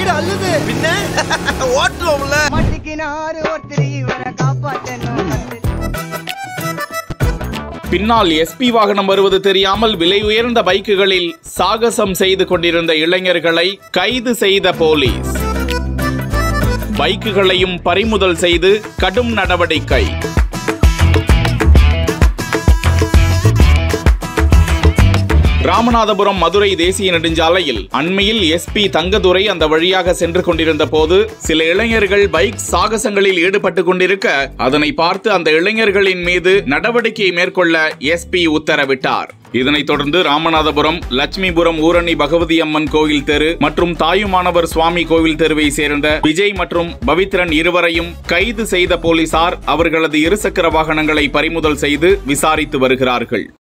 வீடு அல்லது பின்ன ஓட்டுவோம்ல மாட்டிக்கினாரு ஒருத்தர் இவரை காப்பாத்தணும் கத்து பின்னால் எஸ்பி வாகனம் வருவது தெரியாமல் விலை உயர்ந்த பைக்குகளில் சாகசம் செய்து கொண்டிருந்த இளைஞர்களை கைது செய்த போலீஸ் பைக்குகளையும் பறிமுதல் செய்து கடும் நடவடிக்கை ராமநாதபுரம் மதுரை தேசிய நெடுஞ்சாலையில் அண்மையில் எஸ்பி தங்கதுரை அந்த வழியாக சென்று கொண்டிருந்த போது சில இளைஞர்கள் பைக் சாகசங்களில் ஈடுபட்டு கொண்டிருக்க அதனை பார்த்து அந்த இளைஞர்களின் மீது நடவடிக்கை மேற்கொள்ள எஸ்பி உத்தரவிட்டார் இதனைத் தொடர்ந்து ராமநாதபுரம் லட்சுமிபுரம் ஊரணி பகவதி அம்மன் கோவில் தெரு மற்றும் தாயுமானவர் சுவாமி கோவில் தெருவை சேர்ந்த விஜய் மற்றும் பவித்ரன் இருவரையும் கைது செய்த போலீசார் அவர்களது இருசக்கர வாகனங்களை பறிமுதல் செய்து விசாரித்து வருகிறார்கள்